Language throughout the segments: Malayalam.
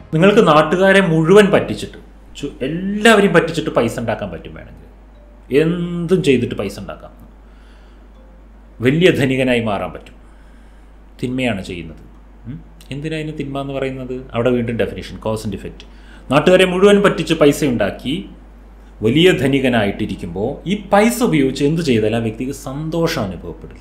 നിങ്ങൾക്ക് നാട്ടുകാരെ മുഴുവൻ പറ്റിച്ചിട്ട് ചു- എല്ലാവരെയും പറ്റിച്ചിട്ട് പൈസ ഉണ്ടാക്കാൻ പറ്റും വേണമെങ്കിൽ എന്തും ചെയ്തിട്ട് പൈസ ഉണ്ടാക്കാം വലിയ ധനികനായി മാറാൻ പറ്റും തിന്മയാണ് ചെയ്യുന്നത് ഉം? എന്തിനാ അതിന് തിന്മ എന്ന് പറയുന്നത് അവിടെ വീണ്ടും ഡെഫിനേഷൻ കോസ് ആൻഡ് ഇഫക്റ്റ് നാട്ടുകാരെ മുഴുവൻ പറ്റിച്ച് പൈസ ഉണ്ടാക്കി വലിയ ധനികനായിട്ടിരിക്കുമ്പോൾ ഈ പൈസ ഉപയോഗിച്ച് എന്ത് ചെയ്താലും ആ വ്യക്തിക്ക് സന്തോഷം അനുഭവപ്പെടില്ല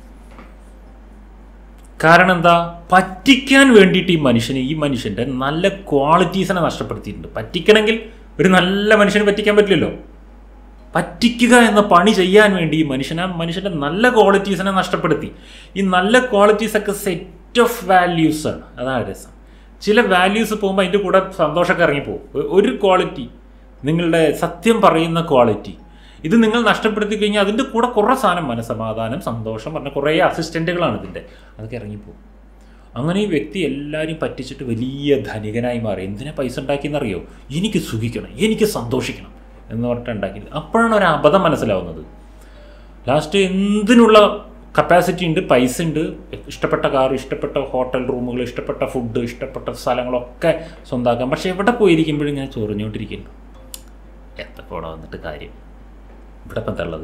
കാരണം എന്താ പറ്റിക്കാൻ വേണ്ടിയിട്ട് ഈ മനുഷ്യന് ഈ മനുഷ്യൻ്റെ നല്ല ക്വാളിറ്റീസിനെ നഷ്ടപ്പെടുത്തിയിട്ടുണ്ട് പറ്റിക്കണമെങ്കിൽ ഒരു നല്ല മനുഷ്യനെ പറ്റിക്കാൻ പറ്റില്ലല്ലോ പറ്റിക്കുക എന്ന പണി ചെയ്യാൻ വേണ്ടി ഈ മനുഷ്യൻ ആ മനുഷ്യൻ്റെ നല്ല ക്വാളിറ്റീസിനെ നഷ്ടപ്പെടുത്തി ഈ നല്ല ക്വാളിറ്റീസ് ഒക്കെ സെറ്റ് ഓഫ് വാല്യൂസ് ആണ് അതാണ് രസം ചില വാല്യൂസ് പോകുമ്പോൾ അതിൻ്റെ കൂടെ സന്തോഷമൊക്കെ ഇറങ്ങിപ്പോകും ഒ- ഒരു ക്വാളിറ്റി നിങ്ങളുടെ സത്യം പറയുന്ന ക്വാളിറ്റി ഇത് നിങ്ങൾ നഷ്ടപ്പെടുത്തി കഴിഞ്ഞാൽ അതിൻ്റെ കൂടെ കുറേ സാധനം മനസ്സമാധാനം സന്തോഷം പറഞ്ഞ കുറേ അസിസ്റ്റൻറ്റുകളാണ് ഇതിൻ്റെ അതൊക്കെ ഇറങ്ങിപ്പോകും അങ്ങനെ ഈ വ്യക്തി എല്ലാവരെയും പറ്റിച്ചിട്ട് വലിയ ധനികനായി മാറി എന്തിനാ പൈസ ഉണ്ടാക്കിയെന്നറിയോ എനിക്ക് സുഖിക്കണം എനിക്ക് സന്തോഷിക്കണം എന്ന് പറഞ്ഞിട്ട് ഉണ്ടാക്കിയത് അപ്പോഴാണ് ഒരു അബദ്ധം മനസ്സിലാവുന്നത് ലാസ്റ്റ് എന്തിനുള്ള കപ്പാസിറ്റി ഉണ്ട് പൈസ ഉണ്ട് ഇഷ്ടപ്പെട്ട കാർ ഇഷ്ടപ്പെട്ട ഹോട്ടൽ റൂമുകൾ ഇഷ്ടപ്പെട്ട ഫുഡ് ഇഷ്ടപ്പെട്ട സ്ഥലങ്ങളൊക്കെ സ്വന്തമാക്കാം പക്ഷെ എവിടെ പോയിരിക്കുമ്പോഴും ഇങ്ങനെ ചൊറിഞ്ഞുകൊണ്ടിരിക്കുന്നു എത്തപ്പോൾ ഇവിടെ വന്നിട്ട് കാര്യം ഇവിടെ ഇപ്പം തള്ളത്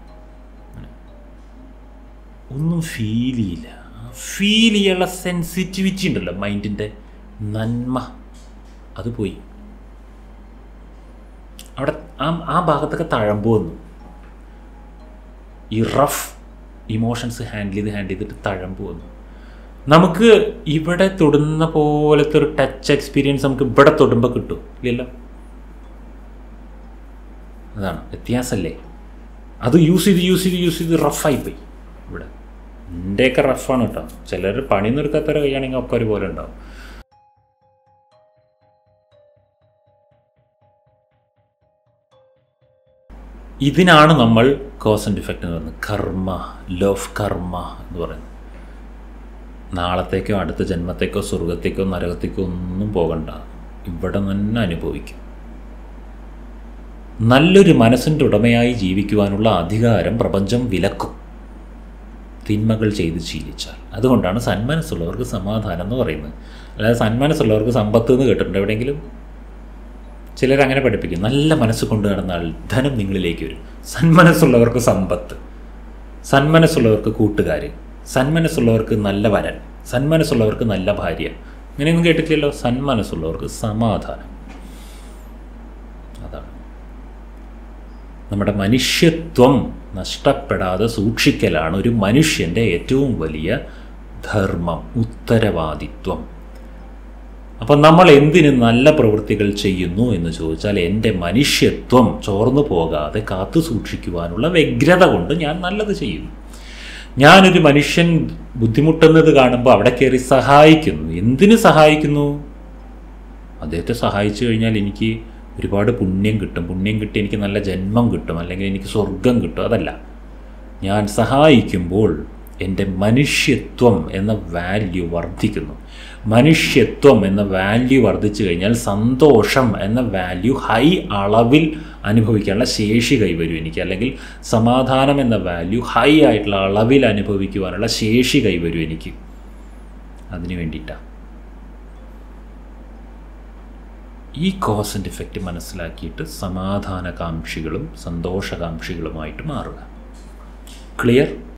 ഒന്നും ഫീൽ ചെയ്യില്ല ഫീൽ ചെയ്യാനുള്ള സെൻസിറ്റിവിറ്റി ഉണ്ടല്ലോ മൈൻഡിൻ്റെ നന്മ അത് പോയി അവിടെ ആ ആ ഭാഗത്തൊക്കെ തഴമ്പ് വന്നു ഈ റഫ് ഇമോഷൻസ് ഹാൻഡിൽ ചെയ്ത് ഹാൻഡിൽ ചെയ്തിട്ട് തഴമ്പ് വന്നു നമുക്ക് ഇവിടെ തൊടുന്ന പോലത്തെ ഒരു ടച്ച് എക്സ്പീരിയൻസ് നമുക്ക് ഇവിടെ തൊടുമ്പോൾ കിട്ടും ഇല്ലല്ലോ അതാണ് വ്യത്യാസമല്ലേ അത് യൂസ് ചെയ്ത് യൂസ് ചെയ്ത് യൂസ് ചെയ്ത് റഫായിപ്പോയി ഇവിടെ എൻ്റെയൊക്കെ റഫാണ് കേട്ടോ ചിലർ പണി നിർത്താത്തവരെ കഴിയുകയാണെങ്കിൽ ഒക്കെ ഒരുപോലെ ഉണ്ടാവും ഇതിനാണ് നമ്മൾ കോസ് ആൻഡ് ഇഫക്റ്റ് എന്ന് പറയുന്നത് കർമ്മ ലവ് കർമ്മ എന്ന് പറയുന്നത് നാളത്തേക്കോ അടുത്ത ജന്മത്തേക്കോ സ്വർഗത്തേക്കോ നരകത്തേക്കോ ഒന്നും പോകണ്ട ഇവിടെ തന്നെ അനുഭവിക്കും നല്ലൊരു മനസ്സിൻ്റെ ഉടമയായി ജീവിക്കുവാനുള്ള അധികാരം പ്രപഞ്ചം വിലക്കും തിന്മകൾ ചെയ്ത് ശീലിച്ചാൽ അതുകൊണ്ടാണ് സന്മനസ്സുള്ളവർക്ക് സമാധാനം എന്ന് പറയുന്നത് അല്ലാതെ സന്മനസ്സുള്ളവർക്ക് സമ്പത്ത് എന്ന് കേട്ടിട്ടുണ്ട് എവിടെയെങ്കിലും ചിലരങ്ങനെ പഠിപ്പിക്കും നല്ല മനസ്സ് കൊണ്ട് നടന്നാൽ ധനം നിങ്ങളിലേക്ക് വരും സന്മനസ്സുള്ളവർക്ക് സമ്പത്ത് സന്മനസ്സുള്ളവർക്ക് കൂട്ടുകാർ സന്മനസ്സുള്ളവർക്ക് നല്ല വരൻ സന്മനസ്സുള്ളവർക്ക് നല്ല ഭാര്യ ഇങ്ങനെയൊന്നും കേട്ടിട്ടില്ലല്ലോ സന്മനസ്സുള്ളവർക്ക് സമാധാനം അതാണ് നമ്മുടെ മനുഷ്യത്വം നഷ്ടപ്പെടാതെ സൂക്ഷിക്കലാണ് ഒരു മനുഷ്യൻ്റെ ഏറ്റവും വലിയ ധർമ്മം ഉത്തരവാദിത്വം അപ്പം നമ്മൾ എന്തിന് നല്ല പ്രവൃത്തികൾ ചെയ്യുന്നു എന്ന് ചോദിച്ചാൽ എൻ്റെ മനുഷ്യത്വം ചോർന്നു പോകാതെ കാത്തു സൂക്ഷിക്കുവാനുള്ള വ്യഗ്രത കൊണ്ട് ഞാൻ നല്ലത് ചെയ്യുന്നു ഞാനൊരു മനുഷ്യൻ ബുദ്ധിമുട്ടുന്നത് കാണുമ്പോൾ അവിടെ കയറി സഹായിക്കുന്നു എന്തിനു സഹായിക്കുന്നു അദ്ദേഹത്തെ സഹായിച്ചു കഴിഞ്ഞാൽ എനിക്ക് ഒരുപാട് പുണ്യം കിട്ടും പുണ്യം കിട്ടി എനിക്ക് നല്ല ജന്മം കിട്ടും അല്ലെങ്കിൽ എനിക്ക് സ്വർഗം കിട്ടും അതല്ല ഞാൻ സഹായിക്കുമ്പോൾ എൻ്റെ മനുഷ്യത്വം എന്ന വാല്യൂ വർദ്ധിക്കുന്നു മനുഷ്യത്വം എന്ന വാല്യൂ വർദ്ധിച്ചു കഴിഞ്ഞാൽ സന്തോഷം എന്ന വാല്യൂ ഹൈ അളവിൽ അനുഭവിക്കാനുള്ള ശേഷി കൈവരും എനിക്ക് അല്ലെങ്കിൽ സമാധാനം എന്ന വാല്യൂ ഹൈ ആയിട്ടുള്ള അളവിൽ അനുഭവിക്കുവാനുള്ള ശേഷി കൈവരും എനിക്ക് അതിനു വേണ്ടിയിട്ടാണ് ഈ കോസ് ആൻഡ് ഇഫക്റ്റ് മനസ്സിലാക്കിയിട്ട് സമാധാനകാംക്ഷികളും സന്തോഷകാംക്ഷികളുമായിട്ട് മാറുക ക്ലിയർ